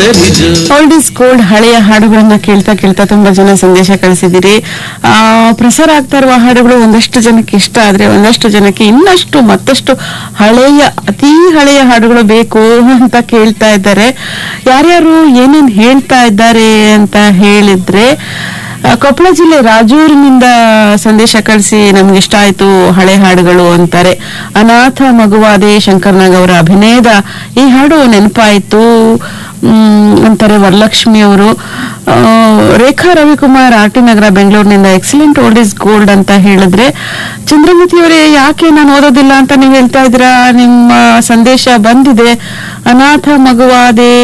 ಸರಿಜು old is gold ಹಳೆಯ ಹಾಡುಗಳನ್ನ ಕೇಳ್ತಾ ಕೇಳ್ತಾ ತುಂಬಾ ಜನ ಸಂದೇಶ ಕಳಿಸಿದಿರಿ ಆ ಪ್ರಸಾರ ಆಗ್ತಾ ಇರುವ ಹಾಡುಗಳು ಒಂದಷ್ಟು ಜನಕ್ಕೆ ಇಷ್ಟ ಆದ್ರೆ ಒಂದಷ್ಟು ಜನಕ್ಕೆ ಇನ್ನಷ್ಟು ಮತ್ತಷ್ಟು ಹಳೆಯ ಅತಿ ಹಳೆಯ ಹಾಡುಗಳು ಬೇಕು ಅಂತ ಕೇಳ್ತಾ ಇದ್ದಾರೆ ಯಾರ್ಯಾರು ಏನೇನ್ ಹೇಳ್ತಾ ಇದ್ದಾರೆ ಅಂತ ಹೇಳಿದ್ರೆ ಆ, ಕೊಪ್ಪಳ ಜಿಲ್ಲೆ ರಾಜೂರಿನಿಂದ ಸಂದೇಶ ಕಳಿಸಿ ನಮ್ಗೆ ಇಷ್ಟ ಆಯ್ತು ಹಳೆ ಹಾಡುಗಳು ಅಂತಾರೆ ಅನಾಥ ಮಗುವಾದೆ ಶಂಕರ್ನಾಗ್ ಅವರ ಅಭಿನಯದ ಈ ಹಾಡು ನೆನಪಾಯ್ತು ಮ್, ಅಂತಾರೆ ವರಲಕ್ಷ್ಮಿ ಅವರು ಆ, ರೇಖಾ ರವಿಕುಮಾರ್ ಆರ್ ಟಿ ನಗರ ಬೆಂಗಳೂರಿನಿಂದ ಎಕ್ಸಲೆಂಟ್ ಓಲ್ಡ್ ಇಸ್ ಗೋಲ್ಡ್ ಅಂತ ಹೇಳಿದ್ರೆ ಚಂದ್ರಮತಿ ಅವರೇ ಯಾಕೆ ನಾನು ಓದೋದಿಲ್ಲ ಅಂತ ನೀವು ಹೇಳ್ತಾ ಇದ್ದೀರಾ ನಿಮ್ಮ ಸಂದೇಶ ಬಂದಿದೆ ಅನಾಥ ಮಗುವಾದೆ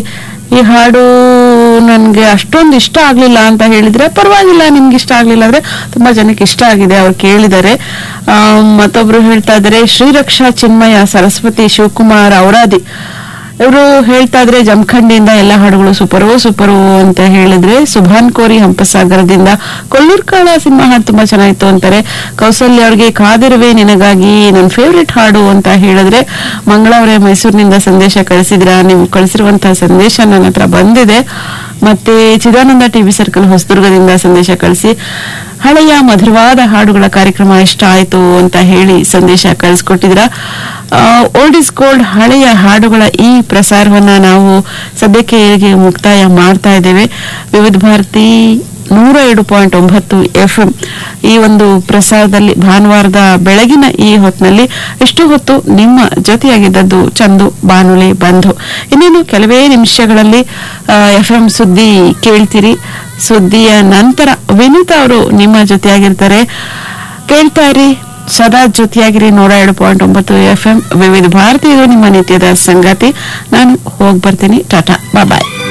ಈ ಹಾಡು ನನ್ಗೆ ಅಷ್ಟೊಂದು ಇಷ್ಟ ಆಗ್ಲಿಲ್ಲ ಅಂತ ಹೇಳಿದ್ರೆ ಪರವಾಗಿಲ್ಲ ನಿಮ್ಗೆ ಇಷ್ಟ ಆಗ್ಲಿಲ್ಲ ಅಂದ್ರೆ ತುಂಬಾ ಜನಕ್ಕೆ ಇಷ್ಟ ಆಗಿದೆ ಅವ್ರು ಕೇಳಿದ್ದಾರೆ ಆ, ಮತ್ತೊಬ್ರು ಹೇಳ್ತಾ ಇದ್ದಾರೆ ಶ್ರೀರಕ್ಷಾ ಚಿನ್ಮಯ ಸರಸ್ವತಿ ಶಿವಕುಮಾರ್ ಔರಾದಿ ಇವರು ಹೇಳ್ತಾ ಇದ್ರೆ ಜಮಖಂಡಿಯಿಂದ ಎಲ್ಲ ಹಾಡುಗಳು ಸೂಪರು ಸೂಪರು ಅಂತ ಹೇಳಿದ್ರೆ ಸುಭಾನ್ ಕೋರಿ ಹಂಪಸಾಗರದಿಂದ ಕೊಲ್ಲೂರ್ ಕಾಳ ಸಿನಿಮಾ ಹಾಡು ತುಂಬಾ ಚೆನ್ನಾಗಿತ್ತು ಅಂತಾರೆ ಕೌಸಲ್ಯ ಅವ್ರಿಗೆ ಕಾದಿರುವೆ ನಿನಗಾಗಿ ನನ್ನ ಫೇವ್ರೆಟ್ ಹಾಡು ಅಂತ ಹೇಳಿದ್ರೆ ಮಂಗಳವರೇ ಮೈಸೂರಿನಿಂದ ಸಂದೇಶ ಕಳಿಸಿದ್ರ ನೀವು ಕಳಿಸಿರುವಂತಹ ಸಂದೇಶ ನನ್ನ ಹತ್ರ ಬಂದಿದೆ ಮತ್ತೆ ಚಿದಾನಂದ ಟಿವಿ ಸರ್ಕಲ್ ಹೊಸದುರ್ಗದಿಂದ ಸಂದೇಶ ಕಳಿಸಿ ಹಳೆಯ ಮಧುರವಾದ ಹಾಡುಗಳ ಕಾರ್ಯಕ್ರಮ ಇಷ್ಟ ಆಯ್ತು ಅಂತ ಹೇಳಿ ಸಂದೇಶ ಕಳಿಸ್ಕೊಟ್ಟಿದ್ರ ಓಲ್ಡ್ ಇಸ್ ಗೋಲ್ಡ್ ಹಳೆಯ ಹಾಡುಗಳ ಈ ಪ್ರಸಾರವನ್ನ ನಾವು ಸದ್ಯಕ್ಕೆ ಇಲ್ಲಿಗೆ ಮುಕ್ತಾಯ ಮಾಡ್ತಾ ಇದ್ದೇವೆ ವಿವಿಧ ಭಾರತಿ ನೂರ ಎರಡು ಪಾಯಿಂಟ್ ಒಂಬತ್ತು ಎಫ್ ಈ ಒಂದು ಪ್ರಸಾರದಲ್ಲಿ ಭಾನುವಾರದ ಬೆಳಗಿನ ಈ ಹೊತ್ತಿನಲ್ಲಿ ಇಷ್ಟು ಹೊತ್ತು ನಿಮ್ಮ ಜೊತೆಯಾಗಿದ್ದದ್ದು ಚಂದು ಬಾನುಲಿ ಬಂಧು ಇನ್ನೇನು ಕೆಲವೇ ನಿಮಿಷಗಳಲ್ಲಿ ಎಫ್ ಎಂ ಸುದ್ದಿ ಕೇಳ್ತೀರಿ ಸುದ್ದಿಯ ನಂತರ ವಿನೀತಾ ಅವರು ನಿಮ್ಮ ಜೊತೆಯಾಗಿರ್ತಾರೆ ಕೇಳ್ತಾ ಇರಿ ಸದಾ ಜೊತೆಯಾಗಿರಿ ನೂರ ಎರಡು ಪಾಯಿಂಟ್ ಒಂಬತ್ತು ಎಫ್ ಎಂ ವಿವಿಧ ಭಾರತಿ ಇದು ನಿಮ್ಮ ನಿತ್ಯದ ಸಂಗಾತಿ ನಾನು ಹೋಗಿ ಬರ್ತೀನಿ ಟಾಟಾ ಬಾಯ್